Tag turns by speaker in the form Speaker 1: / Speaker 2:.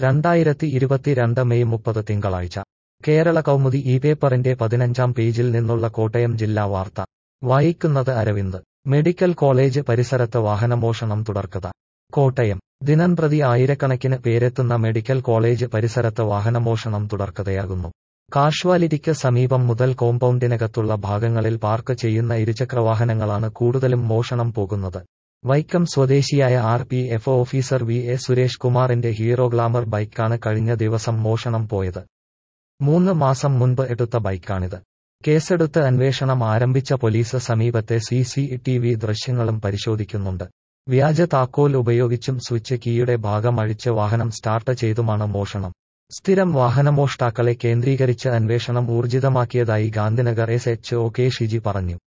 Speaker 1: രണ്ടായിരത്തി ഇരുപത്തിരണ്ട് മെയ് മുപ്പത് തിങ്കളാഴ്ച കേരള കൗമുദി ഈ പേപ്പറിന്റെ പതിനഞ്ചാം പേജിൽ നിന്നുള്ള കോട്ടയം ജില്ലാ വാർത്ത വായിക്കുന്നത് അരവിന്ദ് മെഡിക്കൽ കോളേജ് പരിസരത്ത് വാഹനമോഷണം തുടർക്കഥ കോട്ടയം ദിനംപ്രതി ആയിരക്കണക്കിന് പേരെത്തുന്ന മെഡിക്കൽ കോളേജ് പരിസരത്ത് വാഹനമോഷണം തുടർക്കഥയാകുന്നു കാഷ്വാലിറ്റിക്ക് സമീപം മുതൽ കോമ്പൗണ്ടിനകത്തുള്ള ഭാഗങ്ങളിൽ പാർക്ക് ചെയ്യുന്ന ഇരുചക്രവാഹനങ്ങളാണ് കൂടുതലും മോഷണം പോകുന്നത് വൈക്കം സ്വദേശിയായ R P F officer V A Suresh കുമാറിന്റെ ഹീറോ ഗ്ലാമർ ബൈക്കാണ് കഴിഞ്ഞ ദിവസം മോഷണം പോയത് മൂന്ന് മാസം മുൻപ് എടുത്ത ബൈക്കാണിത് കേസെടുത്ത് അന്വേഷണം ആരംഭിച്ച പോലീസ് സമീപത്തെ സി സി ടി വി ദൃശ്യങ്ങളും പരിശോധിക്കുന്നുണ്ട് വ്യാജ താക്കോൽ ഉപയോഗിച്ചും സ്വിച്ച് കീയുടെ ഭാഗം അഴിച്ച് വാഹനം സ്റ്റാർട്ട് ചെയ്തുമാണ് മോഷണം സ്ഥിരം വാഹനമോഷ്ടാക്കളെ കേന്ദ്രീകരിച്ച് അന്വേഷണം ഊർജിതമാക്കിയതായി Gandhinagar S H O K Shiji പറഞ്ഞു